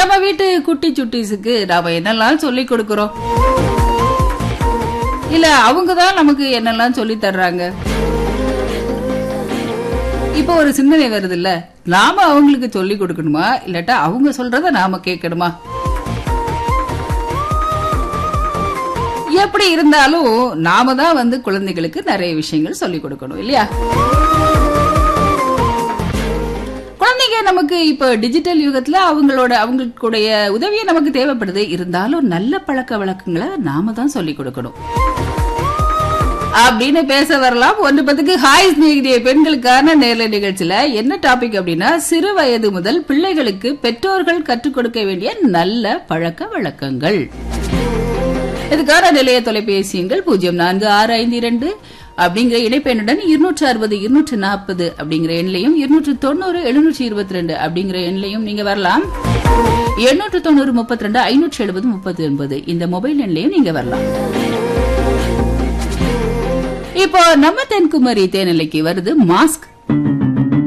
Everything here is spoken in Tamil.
நம்ம வீட்டு குட்டி சுட்டீஸுக்கு நாம என்னெல்லாம் சொல்லி கொடுக்கறோம் இல்ல அவங்க தான் நமக்கு என்னெல்லாம் சொல்லி தர்றாங்க இப்போ ஒரு சிந்தனை வருது இல்ல நாம அவங்களுக்கு சொல்லி கொடுக்கணுமா இல்லாட்டா அவங்க சொல்றத நாம கேட்கணுமா எப்படி இருந்தாலும் நாம தான் வந்து குழந்தைகளுக்கு நிறைய விஷயங்கள் சொல்லி கொடுக்கணும் இல்லையா குழந்தைங்க நமக்கு இப்ப டிஜிட்டல் யுகத்துல அவங்களோட அவங்களுடைய உதவியே நமக்கு தேவைப்படுது இருந்தாலும் நல்ல பழக்க வழக்கங்களை நாம தான் சொல்லி கொடுக்கணும் அப்படின்னு பேச வரலாம் ஒன்று பத்துக்கு ஹாய் ஸ்நேகிதிய பெண்களுக்கான நேரலை நிகழ்ச்சியில என்ன டாபிக் அப்படின்னா சிறு வயது முதல் பிள்ளைகளுக்கு பெற்றோர்கள் கற்றுக் கொடுக்க வேண்டிய நல்ல பழக்க வழக்கங்கள் இதுக்கான நிலைய தொலைபேசி எண்கள் பூஜ்ஜியம் நான்கு ஆறு ஐந்து இரண்டு அப்படிங்கிற இணைப்பெண்ணுடன் இருநூற்று அறுபது இருநூற்று நாற்பது அப்படிங்கிற எண்லையும் இருநூற்று தொண்ணூறு எழுநூற்றி இருபத்தி ரெண்டு அப்படிங்கிற எண்லையும் நீங்க வரலாம் எண்ணூற்று தொண்ணூறு முப்பத்தி ரெண்டு ஐநூற்றி எழுபது முப்பத்தி ஒன்பது இந்த மொபைல் எண்லையும் நீங்க வரலாம் இப்போ நம்ம தென்குமரி தேனிலைக்கு வருது மாஸ்க்